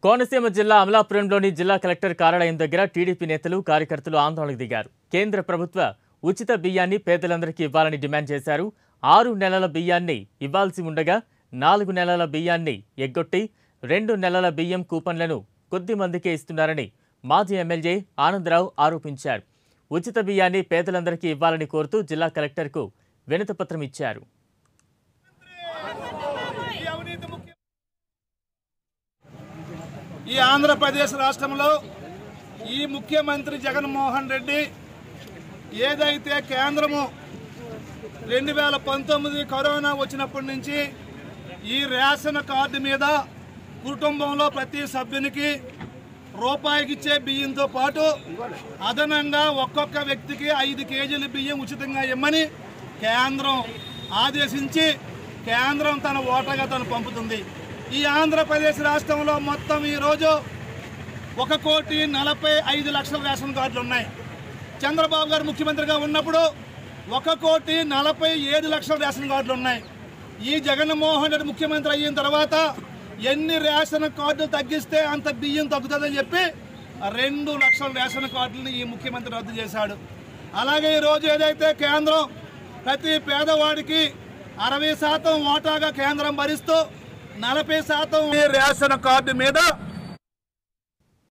కోనసీమ జిల్లా అమలాపురంలోని జిల్లా కలెక్టర్ కార్యాలయం దగ్గర టీడీపీ నేతలు కార్యకర్తలు ఆందోళనకు దిగారు కేంద్ర ప్రభుత్వ ఉచిత బియ్యాన్ని పేదలందరికీ ఇవ్వాలని డిమాండ్ చేశారు ఆరు నెలల బియ్యాన్ని ఇవ్వాల్సి ఉండగా నాలుగు నెలల బియ్యాన్ని ఎగ్గొట్టి రెండు నెలల బియ్యం కూపన్లను కొద్ది మందికే ఇస్తున్నారని మాజీ ఎమ్మెల్యే ఆనందరావు ఆరోపించారు ఉచిత బియ్యాన్ని పేదలందరికీ ఇవ్వాలని కోరుతూ జిల్లా కలెక్టర్కు వినతిపత్రం ఇచ్చారు ఈ ఆంధ్రప్రదేశ్ రాష్ట్రంలో ఈ ముఖ్యమంత్రి జగన్మోహన్ రెడ్డి ఏదైతే కేంద్రము రెండు వేల పంతొమ్మిది కరోనా వచ్చినప్పటి నుంచి ఈ రేషన్ కార్డు మీద కుటుంబంలో ప్రతి సభ్యునికి రూపాయికి ఇచ్చే బియ్యంతో పాటు అదనంగా ఒక్కొక్క వ్యక్తికి ఐదు కేజీల బియ్యం ఉచితంగా ఇమ్మని కేంద్రం ఆదేశించి కేంద్రం తన ఓటగా తను పంపుతుంది ఈ ఆంధ్రప్రదేశ్ రాష్ట్రంలో మొత్తం ఈరోజు ఒక కోటి నలభై ఐదు లక్షల రేషన్ కార్డులు ఉన్నాయి చంద్రబాబు గారు ముఖ్యమంత్రిగా ఉన్నప్పుడు ఒక కోటి నలభై ఏడు లక్షల రేషన్ కార్డులు ఉన్నాయి ఈ జగన్మోహన్ రెడ్డి ముఖ్యమంత్రి అయిన తర్వాత ఎన్ని రేషన్ కార్డులు తగ్గిస్తే అంత బియ్యం తగ్గుతుందని చెప్పి రెండు లక్షల రేషన్ కార్డులను ఈ ముఖ్యమంత్రి రద్దు చేశాడు అలాగే ఈరోజు ఏదైతే కేంద్రం ప్రతి పేదవాడికి అరవై శాతం ఓటాగా కేంద్రం భరిస్తూ నలభై శాతం ఈ రేషన్ కార్డు మీద